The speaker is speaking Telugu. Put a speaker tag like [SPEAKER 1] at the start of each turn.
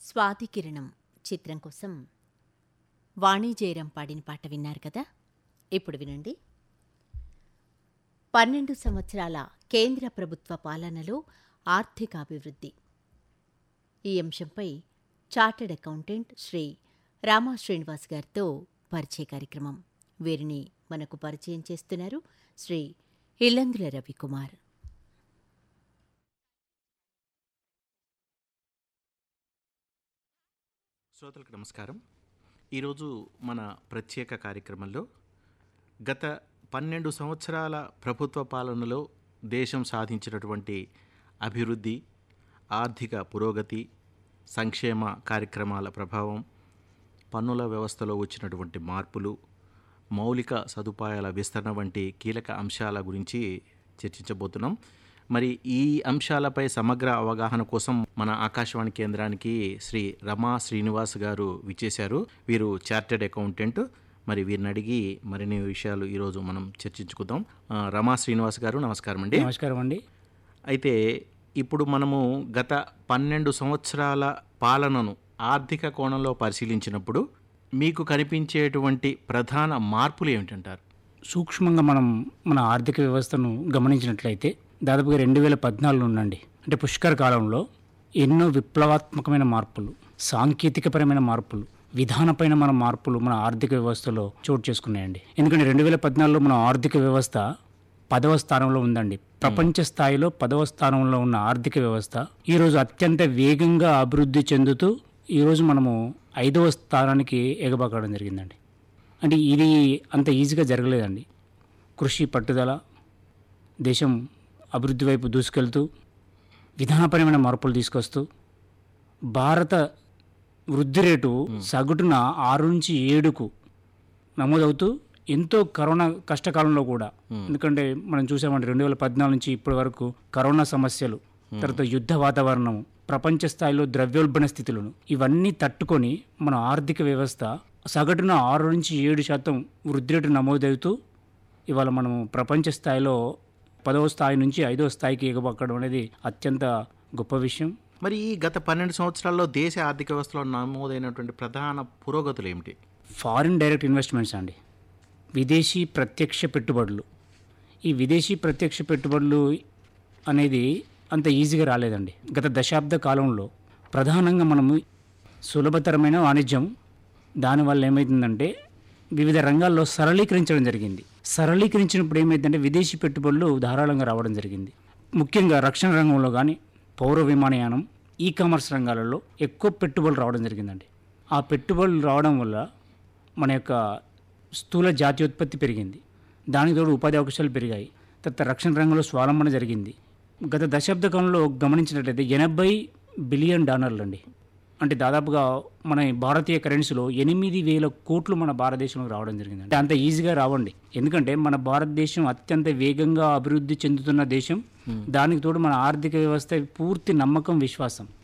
[SPEAKER 1] స్వాతి కిరణం చిత్రం కోసం వాణి జయరాం పాడిన పాట విన్నారు కదా ఇప్పుడు వినండి పన్నెండు సంవత్సరాల కేంద్ర ప్రభుత్వ పాలనలో ఆర్థికాభివృద్ధి ఈ అంశంపై చార్టెడ్ అకౌంటెంట్ శ్రీ రామా శ్రీనివాస్ గారితో పరిచయ కార్యక్రమం వీరిని మనకు పరిచయం చేస్తున్నారు శ్రీ ఇల్లందుల రవికుమార్
[SPEAKER 2] శ్రోతలకు నమస్కారం ఈరోజు మన ప్రత్యేక కార్యక్రమంలో గత పన్నెండు సంవత్సరాల ప్రభుత్వ పాలనలో దేశం సాధించినటువంటి అభివృద్ధి ఆర్థిక పురోగతి సంక్షేమ కార్యక్రమాల ప్రభావం పన్నుల వ్యవస్థలో వచ్చినటువంటి మార్పులు మౌలిక సదుపాయాల విస్తరణ వంటి కీలక అంశాల గురించి చర్చించబోతున్నాం మరి ఈ అంశాలపై సమగ్ర అవగాహన కోసం మన ఆకాశవాణి కేంద్రానికి శ్రీ రమా శ్రీనివాస్ గారు విచ్చేశారు వీరు చార్టెడ్ అకౌంటెంట్ మరి వీరిని అడిగి మరిన్ని విషయాలు ఈరోజు మనం చర్చించుకుందాం ఆ, రమా శ్రీనివాస్ గారు నమస్కారం అండి
[SPEAKER 3] నమస్కారం అండి
[SPEAKER 2] అయితే ఇప్పుడు మనము గత పన్నెండు సంవత్సరాల పాలనను ఆర్థిక కోణంలో పరిశీలించినప్పుడు మీకు కనిపించేటువంటి ప్రధాన మార్పులు ఏమిటంటారు
[SPEAKER 3] సూక్ష్మంగా మనం మన ఆర్థిక వ్యవస్థను గమనించినట్లయితే దాదాపుగా రెండు వేల పద్నాలుగు నుండి అంటే పుష్కర కాలంలో ఎన్నో విప్లవాత్మకమైన మార్పులు సాంకేతికపరమైన మార్పులు విధానపైన మన మార్పులు మన ఆర్థిక వ్యవస్థలో చోటు చేసుకున్నాయండి ఎందుకంటే రెండు వేల పద్నాలుగులో మన ఆర్థిక వ్యవస్థ పదవ స్థానంలో ఉందండి ప్రపంచ స్థాయిలో పదవ స్థానంలో ఉన్న ఆర్థిక వ్యవస్థ ఈరోజు అత్యంత వేగంగా అభివృద్ధి చెందుతూ ఈరోజు మనము ఐదవ స్థానానికి ఎగబాకడం జరిగిందండి అంటే ఇది అంత ఈజీగా జరగలేదండి కృషి పట్టుదల దేశం అభివృద్ధి వైపు దూసుకెళ్తూ విధానపరమైన మార్పులు తీసుకొస్తూ భారత వృద్ధి రేటు సగటున ఆరు నుంచి ఏడుకు నమోదవుతూ ఎంతో కరోనా కష్టకాలంలో కూడా ఎందుకంటే మనం చూసామంటే రెండు వేల పద్నాలుగు నుంచి ఇప్పటి వరకు కరోనా సమస్యలు తర్వాత యుద్ధ వాతావరణం ప్రపంచ స్థాయిలో ద్రవ్యోల్బణ స్థితులను ఇవన్నీ తట్టుకొని మన ఆర్థిక వ్యవస్థ సగటున ఆరు నుంచి ఏడు శాతం వృద్ధి రేటు నమోదవుతూ ఇవాళ మనం ప్రపంచ స్థాయిలో పదవ స్థాయి నుంచి ఐదవ స్థాయికి ఎగబక్కడం అనేది అత్యంత గొప్ప విషయం
[SPEAKER 2] మరి ఈ గత పన్నెండు సంవత్సరాల్లో దేశ ఆర్థిక వ్యవస్థలో నమోదైనటువంటి ప్రధాన పురోగతులు ఏమిటి
[SPEAKER 3] ఫారిన్ డైరెక్ట్ ఇన్వెస్ట్మెంట్స్ అండి విదేశీ ప్రత్యక్ష పెట్టుబడులు ఈ విదేశీ ప్రత్యక్ష పెట్టుబడులు అనేది అంత ఈజీగా రాలేదండి గత దశాబ్ద కాలంలో ప్రధానంగా మనము సులభతరమైన వాణిజ్యం దానివల్ల ఏమవుతుందంటే వివిధ రంగాల్లో సరళీకరించడం జరిగింది సరళీకరించినప్పుడు ఏమైందంటే విదేశీ పెట్టుబడులు ధారాళంగా రావడం జరిగింది ముఖ్యంగా రక్షణ రంగంలో కానీ పౌర విమానయానం ఈ కామర్స్ రంగాలలో ఎక్కువ పెట్టుబడులు రావడం జరిగిందండి ఆ పెట్టుబడులు రావడం వల్ల మన యొక్క స్థూల జాతీయోత్పత్తి పెరిగింది దానికి తోడు ఉపాధి అవకాశాలు పెరిగాయి తర్వాత రక్షణ రంగంలో స్వావలంబన జరిగింది గత దశాబ్ద కాలంలో గమనించినట్లయితే ఎనభై బిలియన్ డాలర్లు అండి అంటే దాదాపుగా మన భారతీయ కరెన్సీలో ఎనిమిది వేల కోట్లు మన భారతదేశంలో రావడం జరిగింది అంటే అంత ఈజీగా రావండి ఎందుకంటే మన భారతదేశం అత్యంత వేగంగా అభివృద్ధి చెందుతున్న దేశం దానికి తోడు మన ఆర్థిక వ్యవస్థ పూర్తి నమ్మకం విశ్వాసం